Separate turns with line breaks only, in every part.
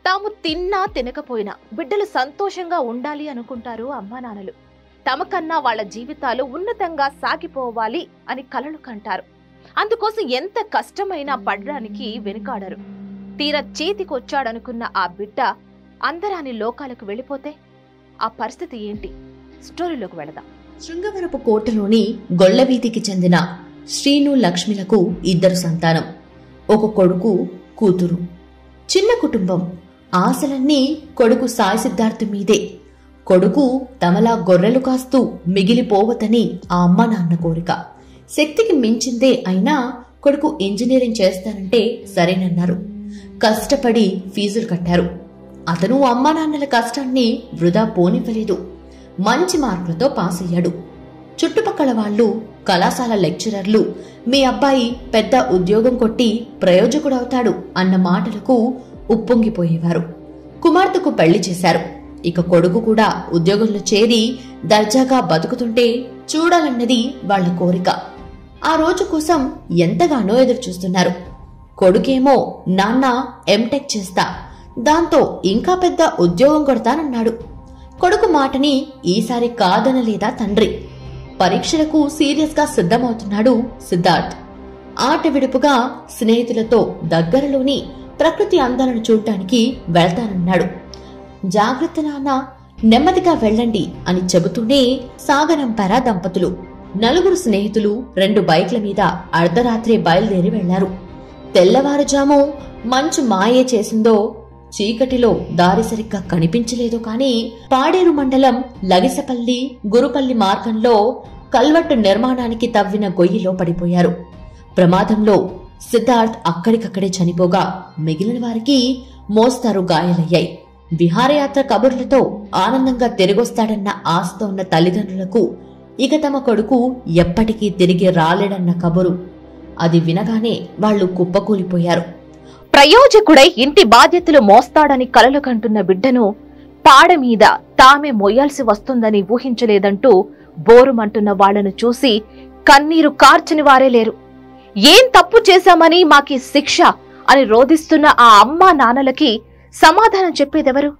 తాము తిన్నా తినకపోయినా బిడ్డలు సంతోషంగా ఉండాలి అనుకుంటారు అమ్మా నాన్నలు తమకన్నా వాళ్ళ జీవితాలు ఉన్నతంగా సాగిపోవాలి అని కలలు కంటారు అందుకోసం ఎంత కష్టమైనా పడడానికి వెనుకాడరు తీర చేతికొచ్చాడనుకున్న ఆ బిడ్డ అందరాని లోకాలకు వెళ్ళిపోతే ఆ పరిస్థితి ఏంటి స్టోరీలోకి వెళదాం
శృంగవరపు కోటలోని గొల్లవీధికి చెందిన శ్రీను లక్ష్మిలకు ఇద్దరు సంతానం ఒక కొడుకు కూతురు చిన్న కుటుంబం ఆశలన్నీ కొడుకు సాయి సిద్ధార్థ్ మీదే కొడుకు తమలా గొర్రెలు కాస్తూ మిగిలిపోవతని ఆ అమ్మ నాన్న కోరిక శక్తికి మించిందే అయినా కొడుకు ఇంజనీరింగ్ చేస్తానంటే సరేనన్నారు కష్టపడి ఫీజులు కట్టారు అతను అమ్మా నాన్నల కష్టాన్ని వృధా పోనివ్వలేదు మంచి మార్కులతో పాస్ అయ్యాడు చుట్టుపక్కల వాళ్ళు కళాశాల లెక్చరర్లు మీ అబ్బాయి పెద్ద ఉద్యోగం కొట్టి ప్రయోజకుడవుతాడు అన్న మాటలకు ఉప్పొంగిపోయేవారు కుమార్తెకు పెళ్లి చేశారు ఇక కొడుకు కూడా ఉద్యోగంలో చేరి దర్జాగా బతుకుతుంటే చూడాలన్నది వాళ్ళ కోరిక ఆ రోజు కోసం ఎంతగానో ఎదురుచూస్తున్నారు కొడుకేమో నాన్న ఎంటెక్ చేస్తా దాంతో ఇంకా పెద్ద ఉద్యోగం కొడతానన్నాడు కొడుకు మాటని ఈసారి కాదనలేదా తండ్రి పరీక్షలకు సీరియస్ గా సిద్ధమవుతున్నాడు సిద్ధార్థ్ ఆట విడుపుగా స్నేహితులతో దగ్గరలోని ప్రకృతి అందాలను చూడటానికి వెళ్తానన్నాడు జాగ్రత్త నాన్న నెమ్మదిగా వెళ్ళండి అని చెబుతూనే సాగనంపారా దంపతులు నలుగురు స్నేహితులు రెండు బైక్ల మీద అర్ధరాత్రి బయలుదేరి వెళ్లారు తెల్లవారుజాము మంచు మాయే చేసిందో చీకటిలో దారి సరిగ్గా కనిపించలేదు కాని పాడేరు మండలం లగిసపల్లి గురుపల్లి మార్గంలో కల్వట్టు నిర్మాణానికి తవ్విన గొయ్యిలో పడిపోయారు ప్రమాదంలో సిద్ధార్థ్ అక్కడికక్కడే చనిపోగా మిగిలిన వారికి మోస్తారు గాయాలయ్యాయి విహారయాత్ర కబుర్లతో ఆనందంగా తిరిగొస్తాడన్న ఆశతో ఉన్న తల్లిదండ్రులకు ఇక తమ కొడుకు ఎప్పటికీ తిరిగి రాలేడన్న కబురు అది వినగానే వాళ్లు కుప్పకూలిపోయారు
ప్రయోజకుడై ఇంటి బాధ్యతలు మోస్తాడని కలలు కంటున్న బిడ్డను పాడ మీద తామే మొయ్యాల్సి వస్తుందని ఊహించలేదంటూ బోరుమంటున్న వాళ్లను చూసి కన్నీరు కార్చని వారే లేరు ఏం తప్పు చేశామని మాకి శిక్ష అని రోధిస్తున్న ఆ అమ్మా నాన్నలకి సమాధానం చెప్పేదెవరు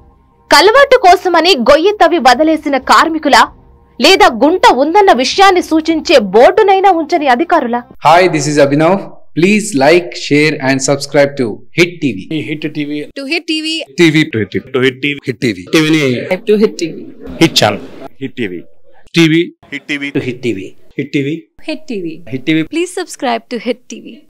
కలవాటు కోసమని గొయ్యి తవ్వి వదిలేసిన కార్మికుల లేదా గుంట ఉందన్న విషయాన్ని సూచించే బోర్డునైనా ఉంచని అధికారులా
Hi, this is Abhinav. Please like, share, and subscribe to Hit TV.
Hit TV
to hit TV
TV to Hit TV.
To Hit TV
Hit TV.
టీవీని
to hit TV
Hit channel Hit TV TV Hit TV to Hit TV Hit TV
hit TV
Hit TV
please subscribe to hit TV